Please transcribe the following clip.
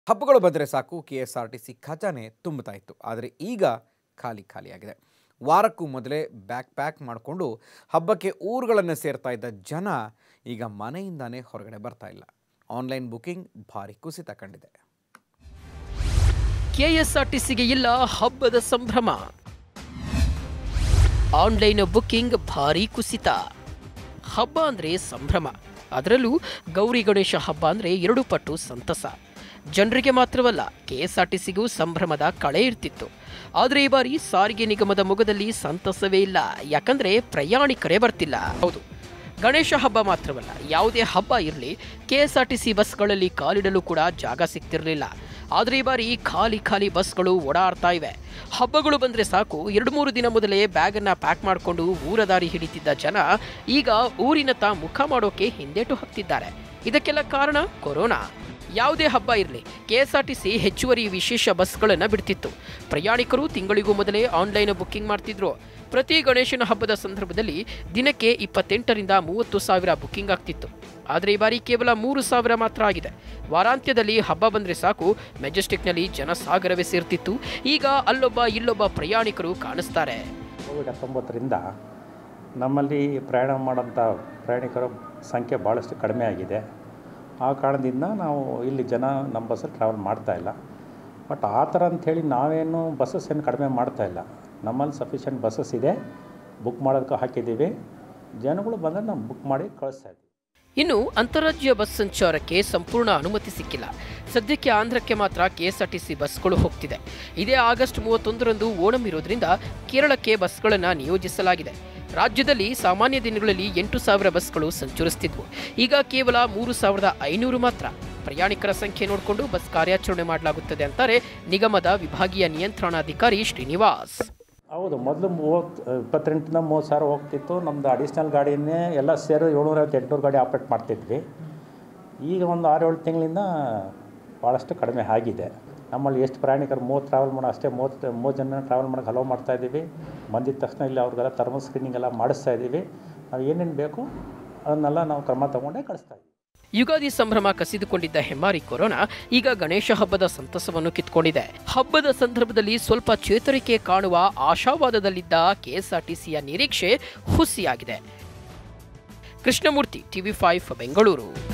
ಹಬ್ಬಗಳು ಬಂದರೆ ಸಾಕು K S R T C ಖಜಾನೆ ತುಂಬುತ್ತಾ ಇತ್ತು ಆದರೆ ಈಗ ಖಾಲಿ ಖಾಲಿಯಾಗಿದೆ ವಾರಕ್ಕೂ ಮೊದಲೇ ಬ್ಯಾಕ್ ಪ್ಯಾಕ್ ಮಾಡಿಕೊಂಡು ಹಬ್ಬಕ್ಕೆ ಊರುಗಳನ್ನು ಸೇರ್ತಾ ಇದ್ದ ಜನ ಈಗ ಮನೆಯಿಂದಾನೇ ಹೊರಗಡೆ ಬರ್ತಾ ಇಲ್ಲ ಆನ್ಲೈನ್ ಬುಕಿಂಗ್ ಭಾರಿ ಕುಸಿತ ಕಂಡಿದೆ ಕೆಎಸ್ಆರ್ಟಿಸಿಗೆ ಇಲ್ಲ ಹಬ್ಬದ ಸಂಭ್ರಮ ಆನ್ಲೈನ್ ಬುಕ್ಕಿಂಗ್ ಭಾರೀ ಕುಸಿತ ಹಬ್ಬ ಅಂದರೆ ಸಂಭ್ರಮ ಅದರಲ್ಲೂ ಗೌರಿ ಗಣೇಶ ಹಬ್ಬ ಅಂದರೆ ಎರಡು ಪಟ್ಟು ಸಂತಸ ಜನರಿಗೆ ಮಾತ್ರವಲ್ಲ ಕೆಎಸ್ಆರ್ಟಿಸಿಗೂ ಸಂಭ್ರಮದ ಕಳೆ ಇರ್ತಿತ್ತು ಆದರೆ ಈ ಬಾರಿ ಸಾರಿಗೆ ನಿಗಮದ ಮೊಗದಲ್ಲಿ ಸಂತಸವೇ ಇಲ್ಲ ಯಾಕಂದ್ರೆ ಪ್ರಯಾಣಿಕರೇ ಬರ್ತಿಲ್ಲ ಹೌದು ಗಣೇಶ ಹಬ್ಬ ಮಾತ್ರವಲ್ಲ ಯಾವುದೇ ಹಬ್ಬ ಇರಲಿ ಕೆಎಸ್ಆರ್ಟಿಸಿ ಬಸ್ಗಳಲ್ಲಿ ಕಾಲಿಡಲು ಕೂಡ ಜಾಗ ಸಿಗ್ತಿರಲಿಲ್ಲ ಆದರೆ ಈ ಬಾರಿ ಖಾಲಿ ಖಾಲಿ ಬಸ್ಗಳು ಓಡಾಡ್ತಾ ಇವೆ ಹಬ್ಬಗಳು ಬಂದರೆ ಸಾಕು ಎರಡು ಮೂರು ದಿನ ಮೊದಲೇ ಬ್ಯಾಗನ್ನು ಪ್ಯಾಕ್ ಮಾಡಿಕೊಂಡು ಊರ ದಾರಿ ಹಿಡಿತಿದ್ದ ಜನ ಈಗ ಊರಿನತ್ತ ಮುಖ ಮಾಡೋಕೆ ಹಿಂದೇಟು ಹಾಕ್ತಿದ್ದಾರೆ ಇದಕ್ಕೆಲ್ಲ ಕಾರಣ ಕೊರೋನಾ ಯಾವುದೇ ಹಬ್ಬ ಇರಲಿ ಕೆಎಸ್ಆರ್ಟಿಸಿ ಹೆಚ್ಚುವರಿ ವಿಶೇಷ ಬಸ್ಗಳನ್ನು ಬಿಡ್ತಿತ್ತು ಪ್ರಯಾಣಿಕರು ತಿಂಗಳಿಗೂ ಮೊದಲೇ ಆನ್ಲೈನ್ ಬುಕ್ಕಿಂಗ್ ಮಾಡ್ತಿದ್ರು ಪ್ರತಿ ಗಣೇಶನ ಹಬ್ಬದ ಸಂದರ್ಭದಲ್ಲಿ ದಿನಕ್ಕೆ ಇಪ್ಪತ್ತೆಂಟರಿಂದ ಮೂವತ್ತು ಸಾವಿರ ಬುಕ್ಕಿಂಗ್ ಆಗ್ತಿತ್ತು ಆದರೆ ಈ ಬಾರಿ ಕೇವಲ ಮೂರು ಸಾವಿರ ಮಾತ್ರ ಆಗಿದೆ ವಾರಾಂತ್ಯದಲ್ಲಿ ಹಬ್ಬ ಬಂದರೆ ಸಾಕು ಮೆಜೆಸ್ಟಿಕ್ನಲ್ಲಿ ಜನಸಾಗರವೇ ಸೇರ್ತಿತ್ತು ಈಗ ಅಲ್ಲೊಬ್ಬ ಇಲ್ಲೊಬ್ಬ ಪ್ರಯಾಣಿಕರು ಕಾಣಿಸ್ತಾರೆ ಕೋವಿಡ್ ಹತ್ತೊಂಬತ್ತರಿಂದ ನಮ್ಮಲ್ಲಿ ಪ್ರಯಾಣ ಮಾಡೋಂಥ ಪ್ರಯಾಣಿಕರ ಸಂಖ್ಯೆ ಭಾಳಷ್ಟು ಕಡಿಮೆ ಆಗಿದೆ ಆ ಕಾರಣದಿಂದ ನಾವು ಇಲ್ಲಿ ಜನ ನಮ್ಮ ಬಸ್ಸಲ್ಲಿ ಟ್ರಾವೆಲ್ ಮಾಡ್ತಾ ಇಲ್ಲ ಬಟ್ ಆ ಥರ ಅಂಥೇಳಿ ನಾವೇನು ಬಸ್ಸಸ್ ಏನು ಕಡಿಮೆ ಮಾಡ್ತಾ ಇಲ್ಲ ನಮ್ಮಲ್ಲಿ ಸಫಿಷಿಯೆಂಟ್ ಬಸ್ಸಸ್ ಇದೆ ಬುಕ್ ಮಾಡೋದಕ್ಕೆ ಹಾಕಿದ್ದೀವಿ ಜನಗಳು ಬಂದರೆ ನಾವು ಬುಕ್ ಮಾಡಿ ಕಳಿಸ್ತಾ ಇದ್ದೀವಿ ಇನ್ನು ಅಂತಾರಾಜ್ಯ ಬಸ್ ಸಂಚಾರಕ್ಕೆ ಸಂಪೂರ್ಣ ಅನುಮತಿ ಸಿಕ್ಕಿಲ್ಲ ಸದ್ಯಕ್ಕೆ ಆಂಧ್ರಕ್ಕೆ ಮಾತ್ರ ಕೆಎಸ್ಆರ್ಟಿಸಿ ಬಸ್ಗಳು ಹೋಗ್ತಿದೆ ಇದೇ ಆಗಸ್ಟ್ ಮೂವತ್ತೊಂದರಂದು ಓಣಂ ಇರೋದ್ರಿಂದ ಕೇರಳಕ್ಕೆ ಬಸ್ಗಳನ್ನು ನಿಯೋಜಿಸಲಾಗಿದೆ ರಾಜ್ಯದಲ್ಲಿ ಸಾಮಾನ್ಯ ದಿನಗಳಲ್ಲಿ ಎಂಟು ಸಾವಿರ ಬಸ್ಗಳು ಸಂಚರಿಸ್ತಿದ್ವು ಈಗ ಕೇವಲ ಮೂರು ಸಾವಿರದ ಐನೂರು ಮಾತ್ರ ಪ್ರಯಾಣಿಕರ ಸಂಖ್ಯೆ ನೋಡಿಕೊಂಡು ಬಸ್ ಕಾರ್ಯಾಚರಣೆ ಮಾಡಲಾಗುತ್ತದೆ ಅಂತಾರೆ ನಿಗಮದ ವಿಭಾಗೀಯ ನಿಯಂತ್ರಣಾಧಿಕಾರಿ ಶ್ರೀನಿವಾಸ್ ಹೌದು ಮೊದಲು ಮೂವತ್ತು ಇಪ್ಪತ್ತೆಂಟರಿಂದ ಮೂವತ್ತು ಸಾವಿರ ಹೋಗ್ತಿತ್ತು ನಮ್ಮದು ಅಡಿಷ್ನಲ್ ಗಾಡಿಯನ್ನೇ ಎಲ್ಲ ಸೇರಿ ಏಳ್ನೂರೈವತ್ತು ಎಂಟುನೂರು ಗಾಡಿ ಆಪ್ರೇಟ್ ಮಾಡ್ತಿದ್ವಿ ಈಗ ಒಂದು ಆರು ಏಳು ತಿಂಗಳಿಂದ ಭಾಳಷ್ಟು ಕಡಿಮೆ ಆಗಿದೆ ನಮ್ಮಲ್ಲಿ ಎಷ್ಟು ಪ್ರಯಾಣಿಕರು ಮೂವತ್ತು ಟ್ರಾವೆಲ್ ಮಾಡೋ ಅಷ್ಟೇ ಮೂವತ್ತು ಮೂವತ್ತು ಜನ ಟ್ರಾವೆಲ್ ಮಾಡೋಕೆ ಹಲವು ಮಾಡ್ತಾ ಇದ್ದೀವಿ ಬಂದಿದ ತಕ್ಷಣ ಇಲ್ಲಿ ಅವ್ರಿಗೆಲ್ಲ ಥರ್ಮಲ್ ಸ್ಕ್ರೀನಿಂಗ್ ಎಲ್ಲ ಮಾಡಿಸ್ತಾ ಇದ್ದೀವಿ ನಾವು ಏನೇನು ಬೇಕು ಅದನ್ನೆಲ್ಲ ನಾವು ಕ್ರಮ ತಗೊಂಡೇ ಕಳಿಸ್ತಾ ಇದ್ದೀವಿ ಯುಗಾದಿ ಸಂಭ್ರಮ ಕಸಿದುಕೊಂಡಿದ್ದ ಹೆಮ್ಮಾರಿ ಕೊರೋನಾ ಈಗ ಗಣೇಶ ಹಬ್ಬದ ಸಂತಸವನ್ನು ಕಿತ್ಕೊಂಡಿದೆ ಹಬ್ಬದ ಸಂದರ್ಭದಲ್ಲಿ ಸ್ವಲ್ಪ ಚೇತರಿಕೆ ಕಾಣುವ ಆಶಾವಾದದಲ್ಲಿದ್ದ ಕೆಎಸ್ಆರ್ಟಿಸಿಯ ನಿರೀಕ್ಷೆ ಹುಸಿಯಾಗಿದೆ ಕೃಷ್ಣಮೂರ್ತಿ ಟಿವಿ ಫೈವ್ ಬೆಂಗಳೂರು